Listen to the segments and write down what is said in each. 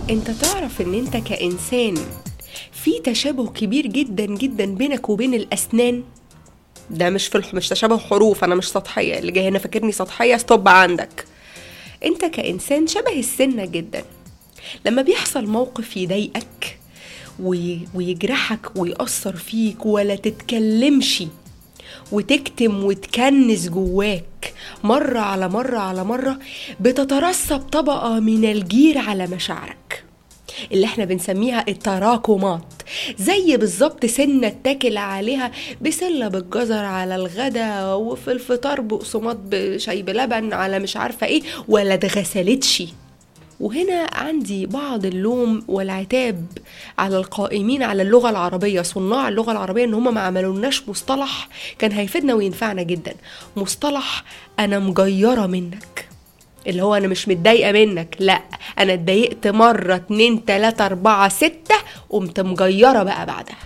انت تعرف ان انت كإنسان في تشابه كبير جدا جدا بينك وبين الأسنان ده مش في الح... مش تشابه حروف انا مش سطحيه اللي جاي هنا فاكرني سطحيه ستوب عندك انت كانسان شبه السنه جدا لما بيحصل موقف يضايقك وي... ويجرحك ويأثر فيك ولا تتكلمش وتكتم وتكنس جواك مرة على مرة على مرة بتترسب طبقة من الجير على مشاعرك اللي احنا بنسميها التراكمات زي بالظبط سنة اتاكل عليها بسلة بالجزر على الغدا وفي الفطار بقسماط بشاي بلبن على مش عارفة ايه ولا اتغسلتش وهنا عندي بعض اللوم والعتاب على القائمين على اللغة العربية صناع اللغة العربية ان هم ما عملولناش مصطلح كان هيفيدنا وينفعنا جدا مصطلح انا مجيرة منك اللي هو انا مش متضايقه منك لا انا اتضايقت مره اتنين تلاته اربعه سته قمت مجيره بقى بعدها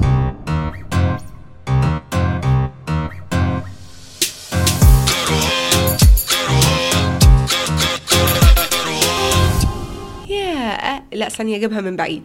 يا أه... لا ثانية أجيبها من بعيد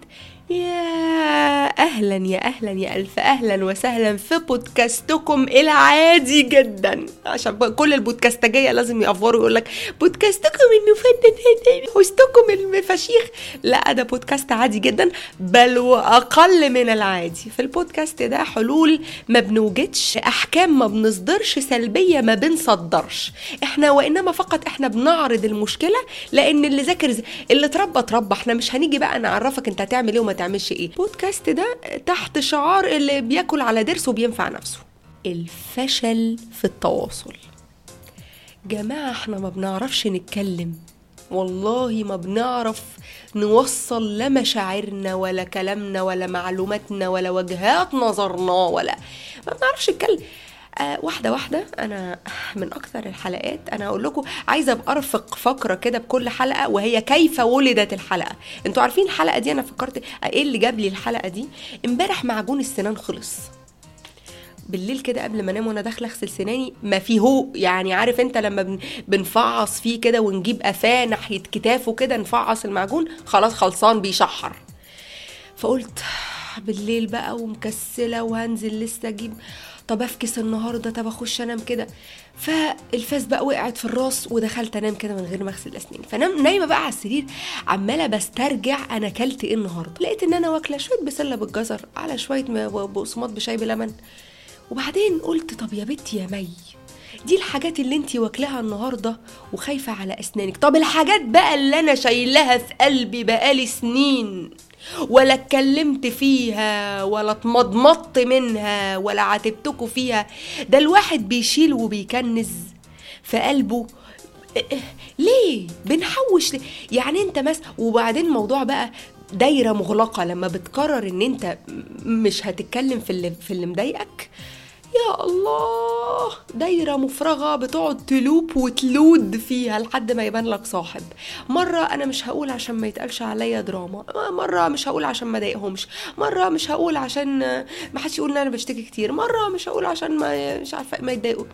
يا أهلا يا أهلا يا ألف أهلا وسهلا في بودكاستكم العادي جدا عشان كل البودكاستجية لازم يقفروا يقول لك بودكاستكم المفيد هوستكم المفشيخ لا ده بودكاست عادي جدا بل وأقل من العادي في البودكاست ده حلول ما بنوجدش أحكام ما بنصدرش سلبية ما بنصدرش احنا وإنما فقط احنا بنعرض المشكلة لأن اللي ذاكر اللي اتربى اتربى احنا مش هنيجي بقى نعرفك انت هتعمل ايه وما تعملش ايه بودكاست ده تحت شعار اللي بياكل على ضرسه بينفع نفسه الفشل في التواصل جماعة احنا ما بنعرفش نتكلم والله ما بنعرف نوصل لا مشاعرنا ولا كلامنا ولا معلوماتنا ولا وجهات نظرنا ولا ما بنعرفش نتكلم آه واحده واحده انا من اكثر الحلقات انا اقول لكم عايزه ابقى ارفق فقره كده بكل حلقه وهي كيف ولدت الحلقه انتوا عارفين الحلقه دي انا فكرت ايه اللي جاب لي الحلقه دي امبارح معجون السنان خلص بالليل كده قبل ما انام وانا داخله اغسل سناني ما فيه يعني عارف انت لما بن بنفعص فيه كده ونجيب قفاه ناحيه كتافه كده نفعص المعجون خلاص خلصان بيشحر فقلت بالليل بقى ومكسله وهنزل لسه اجيب طب افكس النهارده طب اخش انام كده فالفاس بقى وقعت في الراس ودخلت انام كده من غير ما اغسل اسناني فنام نايمه بقى على السرير عماله بسترجع انا اكلت ايه النهارده لقيت ان انا واكله شويه بسله بالجزر على شويه بقسماط بشاي بلبن وبعدين قلت طب يا بنتي يا مي دي الحاجات اللي انتي واكلاها النهارده وخايفه على اسنانك طب الحاجات بقى اللي انا شايلها في قلبي بقالي سنين ولا اتكلمت فيها ولا اتمضمضت منها ولا عاتبتكوا فيها ده الواحد بيشيل وبيكنز في قلبه ليه بنحوش ليه؟ يعني انت مس وبعدين الموضوع بقى دايره مغلقه لما بتقرر ان انت مش هتتكلم في اللي في اللي مضايقك يا الله دايرة مفرغة بتقعد تلوب وتلود فيها لحد ما يبان لك صاحب مرة أنا مش هقول عشان ما يتقالش عليا دراما مرة مش هقول عشان ما ضايقهمش مرة مش هقول عشان ما حدش يقول إن أنا بشتكي كتير مرة مش هقول عشان ما مش عارفة ما يتضايقوا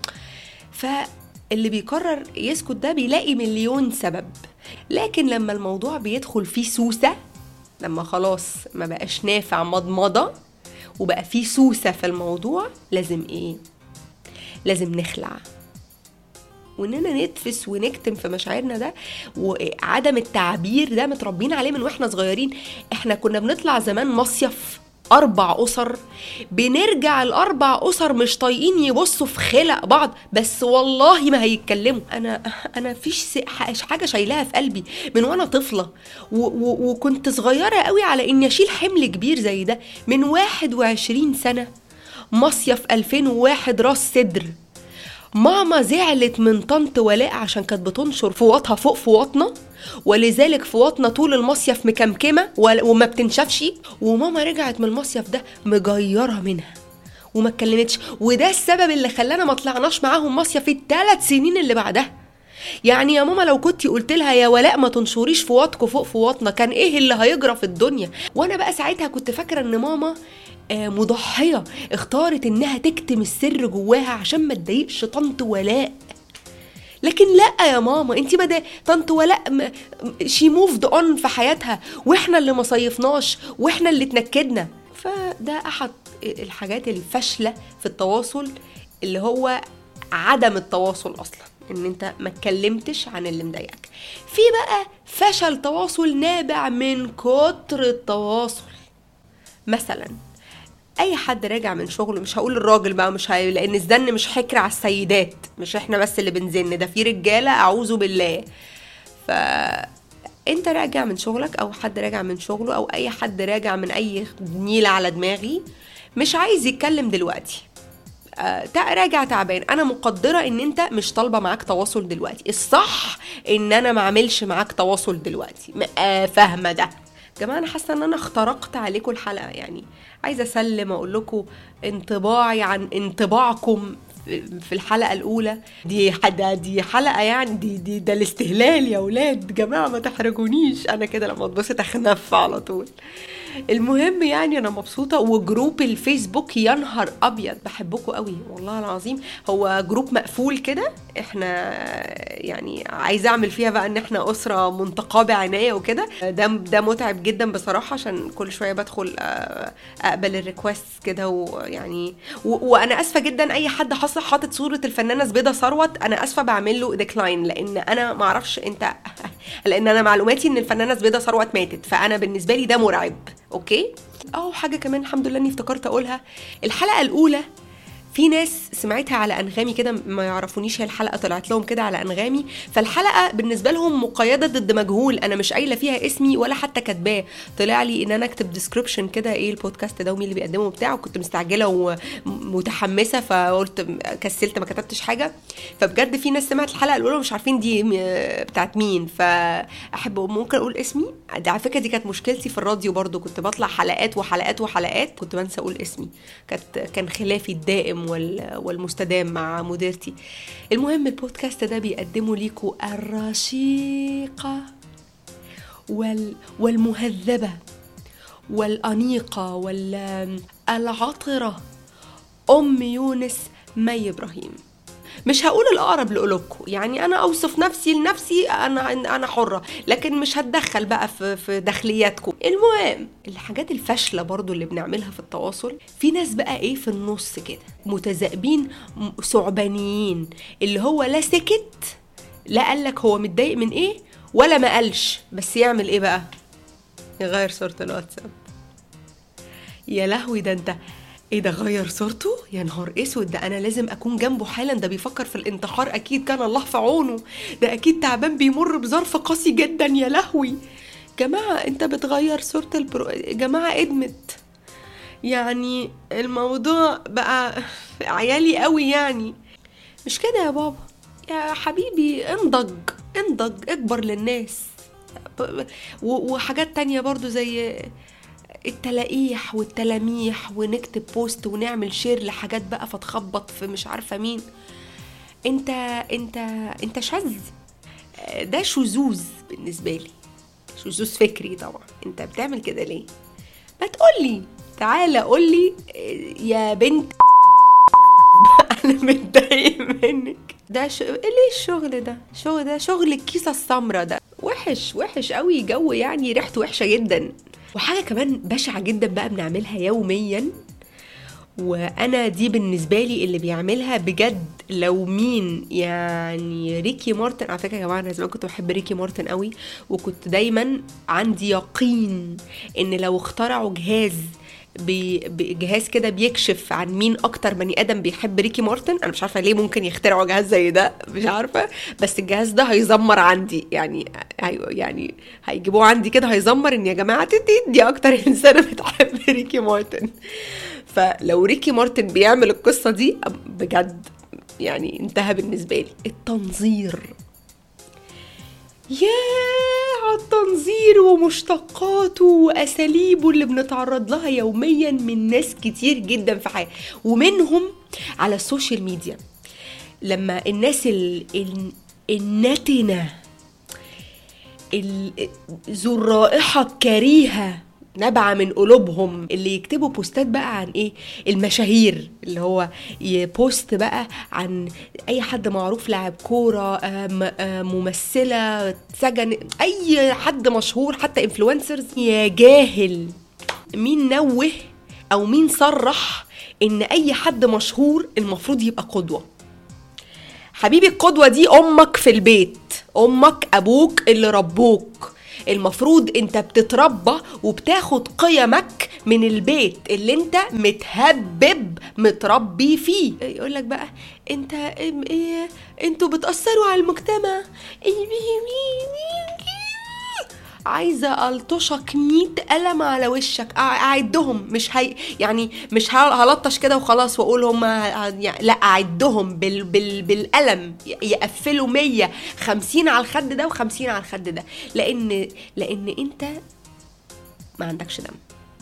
فاللي بيقرر يسكت ده بيلاقي مليون سبب لكن لما الموضوع بيدخل فيه سوسة لما خلاص ما بقاش نافع مضمضة وبقى في سوسة في الموضوع لازم ايه لازم نخلع واننا نتفس ونكتم في مشاعرنا ده وعدم التعبير ده متربيين عليه من واحنا صغيرين احنا كنا بنطلع زمان مصيف اربع اسر بنرجع الاربع اسر مش طايقين يبصوا في خلق بعض بس والله ما هيتكلموا انا انا فيش حاجه شايلاها في قلبي من وانا طفله و و وكنت صغيره قوي على اني اشيل حمل كبير زي ده من 21 سنه مصيف 2001 راس صدر ماما زعلت من طنط ولاء عشان كانت بتنشر فواطها فوق فواطنا ولذلك فواطنا طول المصيف مكمكمه وما بتنشفش وماما رجعت من المصيف ده مجيره منها وما اتكلمتش وده السبب اللي خلانا ما طلعناش معاهم مصيف الثلاث سنين اللي بعدها يعني يا ماما لو كنتي قلت لها يا ولاء ما تنشريش فواطكوا فوق فواطنا كان ايه اللي هيجرى في الدنيا وانا بقى ساعتها كنت فاكره ان ماما مضحية اختارت انها تكتم السر جواها عشان ما تضايقش طنط ولاء لكن لا يا ماما انت ما طنط ولاء شي موفد اون في حياتها واحنا اللي ما صيفناش واحنا اللي اتنكدنا فده احد الحاجات الفاشله في التواصل اللي هو عدم التواصل اصلا ان انت ما اتكلمتش عن اللي مضايقك في بقى فشل تواصل نابع من كتر التواصل مثلا اي حد راجع من شغله مش هقول الراجل بقى مش هي... لان الزن مش حكر على السيدات مش احنا بس اللي بنزن ده في رجاله اعوذ بالله ف انت راجع من شغلك او حد راجع من شغله او اي حد راجع من اي نيله على دماغي مش عايز يتكلم دلوقتي آه راجع تعبان انا مقدره ان انت مش طالبه معاك تواصل دلوقتي الصح ان انا ما اعملش معاك تواصل دلوقتي آه فاهمه ده جماعه انا حاسه ان انا اخترقت عليكم الحلقه يعني عايزه اسلم اقول لكم انطباعي عن انطباعكم في الحلقه الاولى دي حدا دي حلقه يعني دي دي ده الاستهلال يا ولاد جماعه ما تحرجونيش انا كده لما اتبسط اخنف على طول المهم يعني انا مبسوطه وجروب الفيسبوك يا نهار ابيض بحبكم قوي والله العظيم هو جروب مقفول كده احنا يعني عايزه اعمل فيها بقى ان احنا اسره منتقاه بعنايه وكده ده ده متعب جدا بصراحه عشان كل شويه بدخل آه، اقبل الريكوست كده ويعني وانا اسفه جدا اي حد حصل حاطط صوره الفنانه زبيده ثروت انا اسفه بعمل له ديكلاين لان انا ما اعرفش انت لان انا معلوماتي ان الفنانه زبيده ثروت ماتت فانا بالنسبه لي ده مرعب اوكي اه حاجه كمان الحمد لله اني افتكرت اقولها الحلقه الاولى في ناس سمعتها على انغامي كده ما يعرفونيش هي الحلقه طلعت لهم كده على انغامي فالحلقه بالنسبه لهم مقيده ضد مجهول انا مش قايله فيها اسمي ولا حتى كاتباه طلع لي ان انا اكتب ديسكربشن كده ايه البودكاست ده ومين اللي بيقدمه بتاعه وكنت مستعجله ومتحمسه فقلت كسلت ما كتبتش حاجه فبجد في ناس سمعت الحلقه الاولى ومش عارفين دي بتاعت مين فاحب ممكن اقول اسمي ده على فكره دي كانت مشكلتي في الراديو برضو كنت بطلع حلقات وحلقات وحلقات كنت بنسى اقول اسمي كانت كان خلافي الدائم والمستدام مع مديرتي المهم البودكاست ده بيقدمه ليكو الرشيقة وال والمهذبة والأنيقة والعطرة أم يونس مي إبراهيم مش هقول الاقرب لقلوبكم يعني انا اوصف نفسي لنفسي انا انا حره لكن مش هتدخل بقى في في داخلياتكم المهم الحاجات الفاشله برضو اللي بنعملها في التواصل في ناس بقى ايه في النص كده متذائبين ثعبانيين اللي هو لا سكت لا قالك هو متضايق من ايه ولا ما قالش بس يعمل ايه بقى يغير صورة الواتساب يا لهوي ده انت ايه ده غير صورته يا نهار اسود ده انا لازم اكون جنبه حالا ده بيفكر في الانتحار اكيد كان الله في عونه ده اكيد تعبان بيمر بظرف قاسي جدا يا لهوي جماعه انت بتغير صوره البرو جماعه ادمت يعني الموضوع بقى عيالي قوي يعني مش كده يا بابا يا حبيبي انضج انضج اكبر للناس وحاجات تانية برضو زي التلاقيح والتلاميح ونكتب بوست ونعمل شير لحاجات بقى فتخبط في مش عارفه مين انت انت انت شاذ ده شذوذ بالنسبه لي شذوذ فكري طبعا انت بتعمل كده ليه ما تقولي تعالى قولي يا بنت انا متضايق منك ده ش... ليه الشغل ده الشغل ده شغل الكيسه السمراء ده وحش وحش قوي جو يعني ريحته وحشه جدا وحاجه كمان بشعه جدا بقى بنعملها يوميا وانا دي بالنسبه لي اللي بيعملها بجد لو مين يعني ريكي مارتن على فكره يا جماعه انا زمان كنت بحب ريكي مارتن قوي وكنت دايما عندي يقين ان لو اخترعوا جهاز بجهاز كده بيكشف عن مين اكتر بني ادم بيحب ريكي مارتن انا مش عارفه ليه ممكن يخترعوا جهاز زي ده مش عارفه بس الجهاز ده هيزمر عندي يعني يعني هيجيبوه عندي كده هيزمر ان يا جماعه دي اكتر انسانه بتحب ريكي مارتن فلو ريكي مارتن بيعمل القصه دي بجد يعني انتهى بالنسبه لي التنظير ياه على التنظير ومشتقاته واساليبه اللي بنتعرض لها يوميا من ناس كتير جدا في حياتي ومنهم على السوشيال ميديا لما الناس ال... ال... النتنه ذو الرائحه الكريهه نابعه من قلوبهم اللي يكتبوا بوستات بقى عن ايه المشاهير اللي هو يبوست بقى عن اي حد معروف لاعب كوره آه، م- آه، ممثله سجن اي حد مشهور حتى انفلونسرز يا جاهل مين نوه او مين صرح ان اي حد مشهور المفروض يبقى قدوه حبيبي القدوة دي أمك في البيت أمك أبوك اللي ربوك المفروض انت بتتربى وبتاخد قيمك من البيت اللي انت متهبب متربي فيه يقول لك بقى انت ام- ايه انتوا بتأثروا على المجتمع عايزه الطشك 100 قلم على وشك أع- اعدهم مش هي يعني مش هل- هلطش كده وخلاص واقول هم يعني لا اعدهم بال بال بالقلم ي- يقفلوا 100 50 على الخد ده و50 على الخد ده لان لان انت ما عندكش دم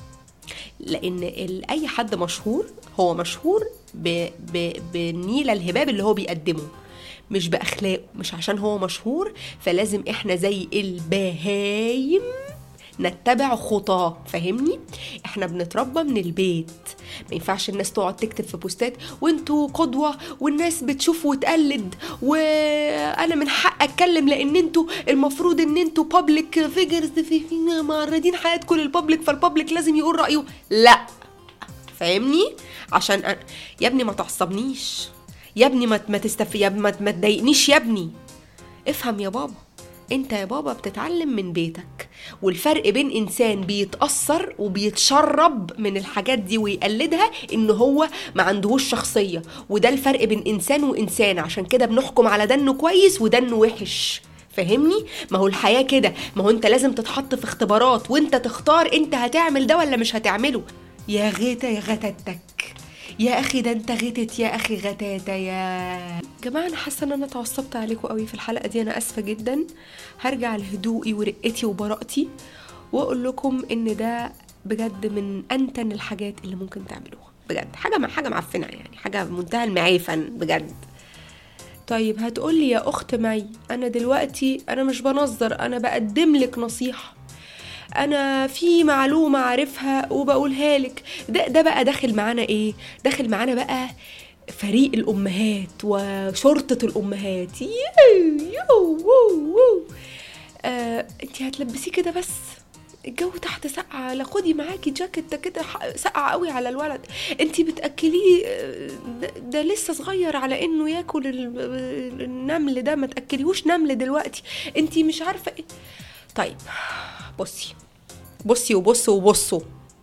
لان ال- اي حد مشهور هو مشهور ب... ب... بالنيله الهباب اللي هو بيقدمه مش باخلاقه مش عشان هو مشهور فلازم احنا زي البهايم نتبع خطاه فاهمني احنا بنتربى من البيت ما ينفعش الناس تقعد تكتب في بوستات وانتوا قدوة والناس بتشوف وتقلد وانا من حق اتكلم لان انتوا المفروض ان انتوا بابليك فيجرز في في- معرضين حياتكم للبابليك فالبابليك لازم يقول رأيه لا فاهمني عشان أنا... يا ابني ما تعصبنيش يا ابني ما ما تستف يا ابني ما ما تضايقنيش يا ابني افهم يا بابا انت يا بابا بتتعلم من بيتك والفرق بين انسان بيتاثر وبيتشرب من الحاجات دي ويقلدها ان هو ما عندهوش شخصيه وده الفرق بين انسان وانسان عشان كده بنحكم على ده انه كويس وده انه وحش فاهمني ما هو الحياه كده ما هو انت لازم تتحط في اختبارات وانت تختار انت هتعمل ده ولا مش هتعمله يا غيتا يا غتتك يا اخي ده انت غتت يا اخي غتاته يا جماعه انا حاسه ان انا اتعصبت عليكم قوي في الحلقه دي انا اسفه جدا هرجع لهدوئي ورقتي وبراءتي واقول لكم ان ده بجد من انتن الحاجات اللي ممكن تعملوها بجد حاجه مع حاجه معفنه يعني حاجه بمنتهى المعيفن بجد طيب هتقولي يا اخت مي انا دلوقتي انا مش بنظر انا بقدم لك نصيحه انا في معلومه عارفها وبقولها لك ده ده بقى داخل معانا ايه داخل معانا بقى فريق الامهات وشرطه الامهات يو يو وو وو آه انت هتلبسيه كده بس الجو تحت سقعة لا خدي معاكي جاكيت ده كده ح- سقعة قوي على الولد انت بتأكليه آه، ده, ده لسه صغير على انه ياكل ال- النمل ده ما تأكليهوش نمل دلوقتي انت مش عارفة ايه طيب بصي بصي وبصوا وبصوا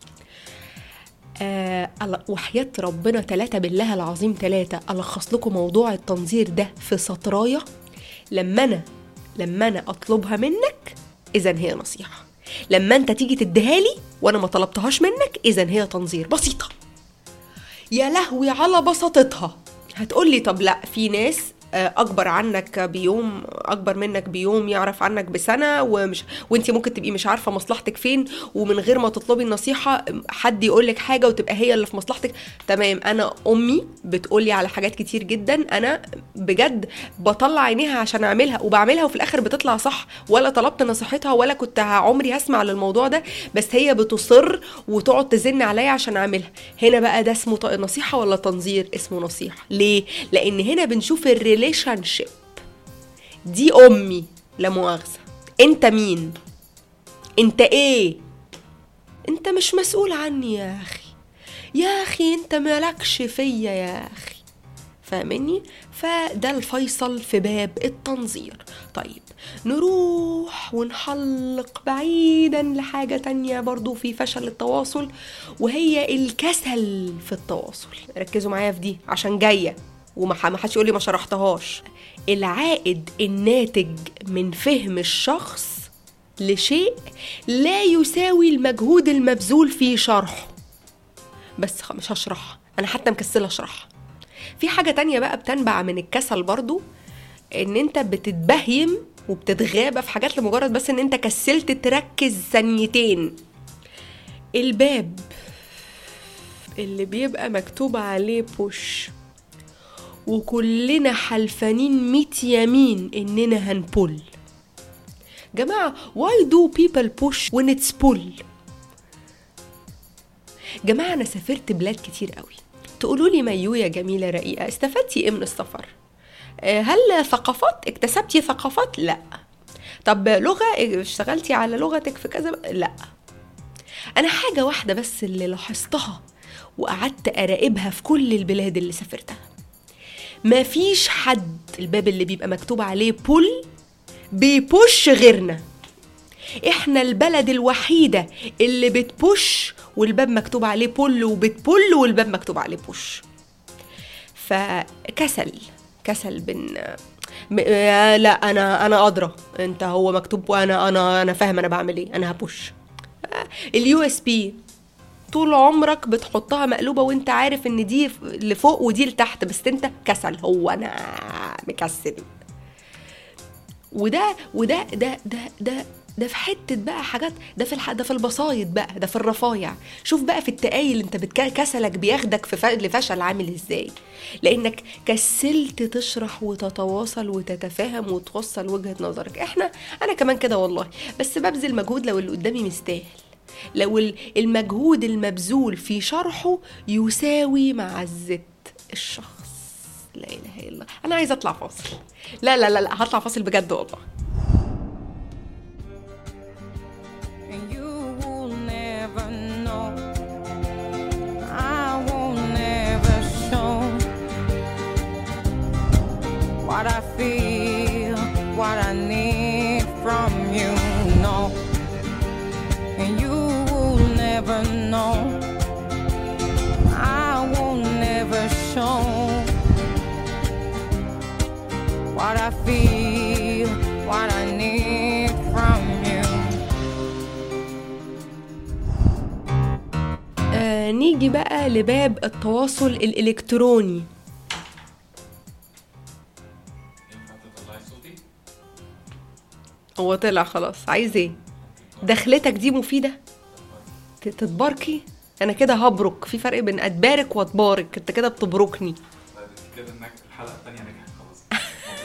آه الله- وحياة ربنا تلاتة بالله العظيم تلاتة ألخص لكم موضوع التنظير ده في سطراية لما أنا لما أنا أطلبها منك إذا هي نصيحة لما أنت تيجي تديها لي وأنا ما طلبتهاش منك إذا هي تنظير بسيطة يا لهوي على بساطتها هتقولي طب لا في ناس آه، اكبر عنك بيوم اكبر منك بيوم يعرف عنك بسنه ومش وانت ممكن تبقي مش عارفه مصلحتك فين ومن غير ما تطلبي النصيحه حد يقول لك حاجه وتبقى هي اللي في مصلحتك تمام انا امي بتقولي على حاجات كتير جدا انا بجد بطلع عينيها عشان اعملها وبعملها وفي الاخر بتطلع صح ولا طلبت نصيحتها ولا كنت عمري هسمع للموضوع ده بس هي بتصر وتقعد تزن عليا عشان اعملها هنا بقى ده اسمه ط- نصيحه ولا تنظير اسمه نصيحه ليه لان هنا بنشوف الريليشن شيب دي امي لا مؤاخذه انت مين انت ايه انت مش مسؤول عني يا اخي يا اخي انت مالكش فيا يا اخي فاهمني فده الفيصل في باب التنظير طيب نروح ونحلق بعيدا لحاجة تانية برضو في فشل التواصل وهي الكسل في التواصل ركزوا معايا في دي عشان جاية وما ح- ما حدش يقول لي ما شرحتهاش العائد الناتج من فهم الشخص لشيء لا يساوي المجهود المبذول في شرحه بس خ- مش هشرحها انا حتى مكسله اشرحها في حاجه تانية بقى بتنبع من الكسل برضو ان انت بتتبهيم وبتتغابى في حاجات لمجرد بس ان انت كسلت تركز ثانيتين الباب اللي بيبقى مكتوب عليه بوش وكلنا حلفانين ميت يمين اننا هنبول جماعة why do people push when it's pull جماعه انا سافرت بلاد كتير قوي تقولوا لي ميو يا جميله رقيقه استفدتي ايه من السفر آه، هل ثقافات اكتسبتي ثقافات لا طب لغه اشتغلتي على لغتك في كذا لا انا حاجه واحده بس اللي لاحظتها وقعدت اراقبها في كل البلاد اللي سافرتها مفيش حد الباب اللي بيبقى مكتوب عليه بول بيبوش غيرنا احنا البلد الوحيده اللي بتبوش والباب مكتوب عليه بول وبتبول والباب مكتوب عليه بوش فكسل كسل بن م- آه، لا انا انا ادرى انت هو مكتوب وانا انا انا فاهم انا بعمل ايه انا هبوش اليو اس بي طول عمرك بتحطها مقلوبه وانت عارف ان دي ف- لفوق ودي لتحت بس انت كسل هو انا مكسل وده وده ده ده ده ده في حته بقى حاجات ده في الح... ده في البسايط بقى ده في الرفايع شوف بقى في التقايل انت بتك... كسلك بياخدك في ف... لفشل عامل ازاي لانك كسلت تشرح وتتواصل وتتفاهم وتوصل وجهه نظرك احنا انا كمان كده والله بس ببذل مجهود لو اللي قدامي مستاهل لو ال- المجهود المبذول في شرحه يساوي معزه الشخص لا اله الا الله انا عايزه اطلع فاصل لا لا لا لا هطلع فاصل بجد والله And you will never know. I will never show what I feel, what I need from you. No, and you will never know. I will never show what I feel, what I need from you. آه نيجي بقى لباب التواصل الإلكتروني ينفع تطلعي صوتي؟ هو طلع خلاص عايز ايه دخلتك دي مفيدة ت- تتباركي انا كده هبرك في فرق بين اتبارك واتبارك انت كده بتبركني طيب انت كده انك الحلقه الثانيه نجحت خلاص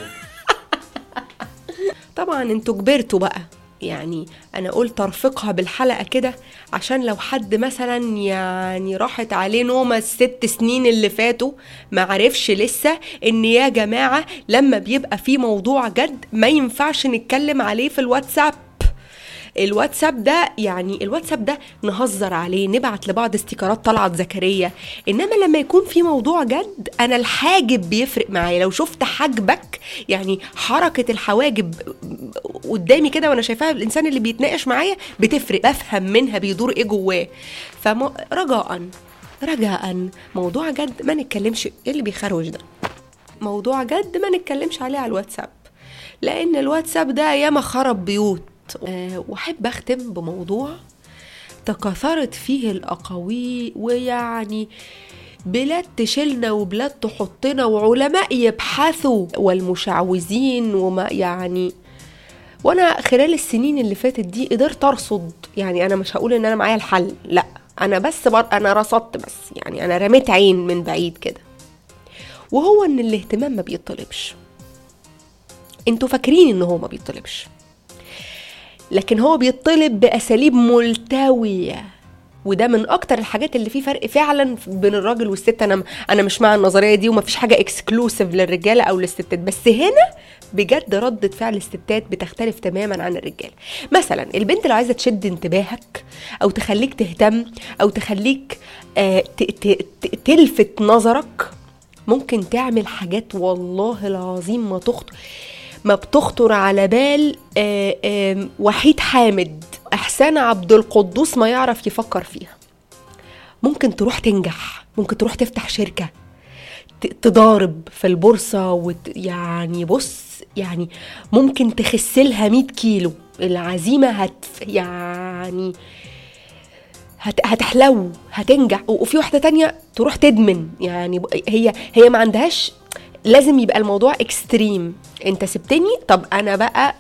مبروك طبعا انتوا كبرتوا بقى يعني انا قلت ارفقها بالحلقه كده عشان لو حد مثلا يعني راحت عليه نومه الست سنين اللي فاتوا ما عرفش لسه ان يا جماعه لما بيبقى في موضوع جد ما ينفعش نتكلم عليه في الواتساب الواتساب ده يعني الواتساب ده نهزر عليه نبعت لبعض استيكرات طلعت زكريا انما لما يكون في موضوع جد انا الحاجب بيفرق معايا لو شفت حاجبك يعني حركه الحواجب قدامي كده وانا شايفاها الانسان اللي بيتناقش معايا بتفرق بفهم منها بيدور ايه جواه فرجاء رجاء موضوع جد ما نتكلمش ايه اللي بيخروج ده موضوع جد ما نتكلمش عليه على الواتساب لان الواتساب ده ياما خرب بيوت أه واحب اختم بموضوع تكاثرت فيه الاقاويل ويعني بلاد تشيلنا وبلاد تحطنا وعلماء يبحثوا والمشعوذين وما يعني وانا خلال السنين اللي فاتت دي قدرت ارصد يعني انا مش هقول ان انا معايا الحل لا انا بس بر... انا رصدت بس يعني انا رميت عين من بعيد كده وهو ان الاهتمام ما بيطلبش انتوا فاكرين ان هو ما بيطلبش لكن هو بيطلب باساليب ملتويه وده من اكتر الحاجات اللي فيه فرق فعلا بين الراجل والست انا انا مش مع النظريه دي ومفيش حاجه اكسكلوسيف للرجاله او للستات بس هنا بجد ردة فعل الستات بتختلف تماما عن الرجاله مثلا البنت لو عايزه تشد انتباهك او تخليك تهتم او تخليك آه ت- ت- ت- تلفت نظرك ممكن تعمل حاجات والله العظيم ما تخطر ما بتخطر على بال آه، آم، وحيد حامد احسان عبد القدوس ما يعرف يفكر فيها ممكن تروح تنجح ممكن تروح تفتح شركه ت- تضارب في البورصه وت... يعني بص يعني ممكن تخسلها 100 كيلو العزيمه هت يعني هت... هتحلو هتنجح و- وفي واحده تانية تروح تدمن يعني ب- هي هي ما عندهاش لازم يبقى الموضوع اكستريم انت سبتني طب انا بقى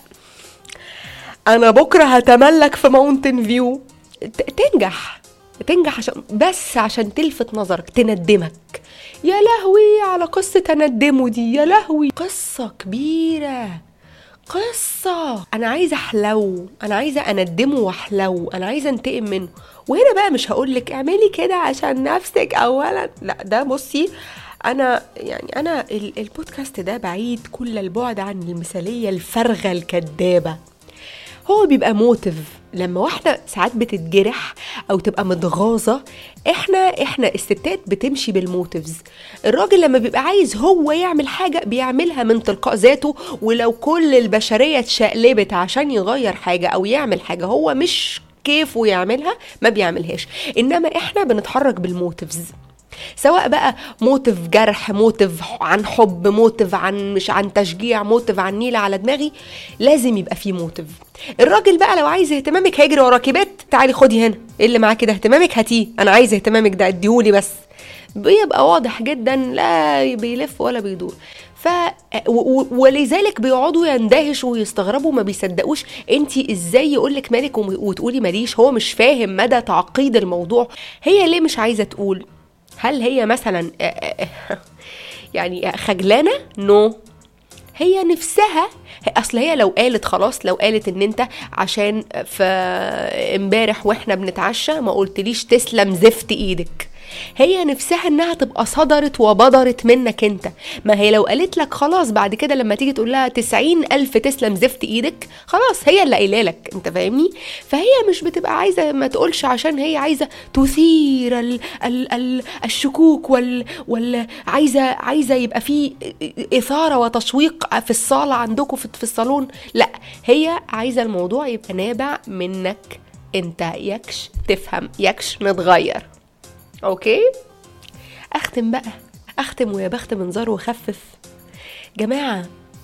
انا بكره هتملك في ماونتن فيو ت- تنجح تنجح عشان بس عشان تلفت نظرك تندمك يا لهوي على قصة تندمه دي يا لهوي قصة كبيرة قصة أنا عايزة أحلو أنا عايزة أندمه وأحلو أنا عايزة أنتقم منه وهنا بقى مش هقولك اعملي كده عشان نفسك أولا لا ده بصي أنا يعني أنا ال- البودكاست ده بعيد كل البعد عن المثالية الفارغة الكدابة هو بيبقى موتيف لما واحدة ساعات بتتجرح أو تبقى متغاظة احنا احنا الستات بتمشي بالموتيفز الراجل لما بيبقى عايز هو يعمل حاجة بيعملها من تلقاء ذاته ولو كل البشرية اتشقلبت عشان يغير حاجة أو يعمل حاجة هو مش كيفه يعملها ما بيعملهاش إنما احنا بنتحرك بالموتيفز سواء بقى موتيف جرح موتيف عن حب موتيف عن مش عن تشجيع موتيف عن نيلة على دماغي لازم يبقى فيه موتيف الراجل بقى لو عايز اهتمامك هيجري وراكي بت تعالي خدي هنا ايه اللي معاكي ده اهتمامك هاتيه انا عايز اهتمامك ده اديهولي بس بيبقى واضح جدا لا بيلف ولا بيدور ف و- و- ولذلك بيقعدوا يندهشوا ويستغربوا ما بيصدقوش انت ازاي يقولك مالك وم- وتقولي ماليش هو مش فاهم مدى تعقيد الموضوع هي ليه مش عايزه تقول هل هي مثلا يعني خجلانه نو no. هي نفسها اصل هي لو قالت خلاص لو قالت ان انت عشان في امبارح واحنا بنتعشى ما قلتليش تسلم زفت ايدك هي نفسها انها تبقى صدرت وبدرت منك انت ما هي لو قالت لك خلاص بعد كده لما تيجي تقول لها تسعين الف تسلم زفت ايدك خلاص هي اللي قايله لك انت فاهمني فهي مش بتبقى عايزه ما تقولش عشان هي عايزه تثير ال ال ال الشكوك وال وال عايزه عايزه يبقى في اثاره وتشويق في الصاله عندكم في, في الصالون لا هي عايزه الموضوع يبقى نابع منك انت يكش تفهم يكش نتغير اوكي اختم بقى اختم ويا بخت منظر وخفف جماعه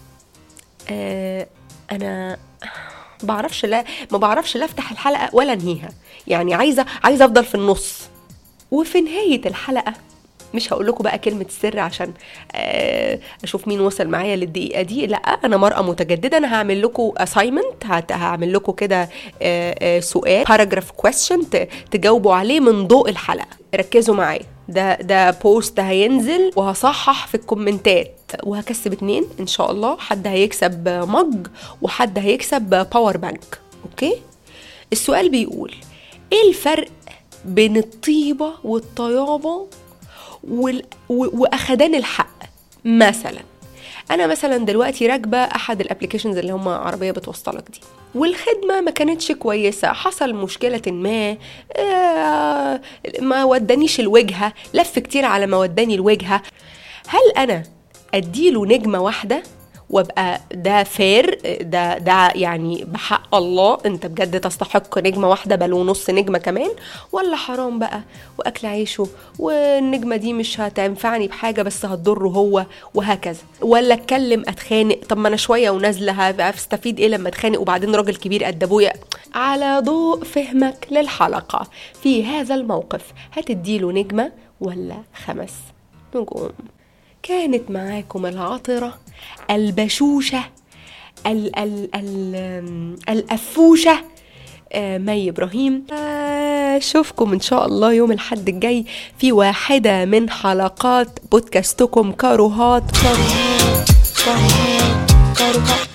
آه انا بعرفش لا ما بعرفش لا افتح الحلقه ولا انهيها يعني عايزه عايزه افضل في النص وفي نهايه الحلقه مش هقول لكم بقى كلمة سر عشان آه، اشوف مين وصل معايا للدقيقة دي لا انا مرأة متجددة انا هعمل لكم assignment هت- هعمل لكم كده آه، آه، سؤال paragraph question ت- تجاوبوا عليه من ضوء الحلقة ركزوا معايا ده ده بوست هينزل وهصحح في الكومنتات وهكسب اتنين ان شاء الله حد هيكسب مج وحد هيكسب باور بانك اوكي السؤال بيقول ايه الفرق بين الطيبة والطيابة وال... و... واخدان الحق مثلا انا مثلا دلوقتي راكبه احد الابلكيشنز اللي هم عربيه بتوصلك دي والخدمه ما كانتش كويسه حصل مشكله ما آه ما ودانيش الوجهه لف كتير على ما وداني الوجهه هل انا اديله نجمه واحده وابقى ده فير ده ده يعني بحق الله انت بجد تستحق نجمه واحده بل ونص نجمه كمان ولا حرام بقى واكل عيشه والنجمه دي مش هتنفعني بحاجه بس هتضره هو وهكذا ولا اتكلم اتخانق طب ما انا شويه ونازله هبقى استفيد ايه لما اتخانق وبعدين راجل كبير قد ابويا على ضوء فهمك للحلقه في هذا الموقف هتديله نجمه ولا خمس نجوم كانت معاكم العطرة البشوشة ال ال ال الأفوشة آه، مي إبراهيم أشوفكم إن شاء الله يوم الحد الجاي في واحدة من حلقات بودكاستكم كاروهات كاروهات كاروهات كاروهات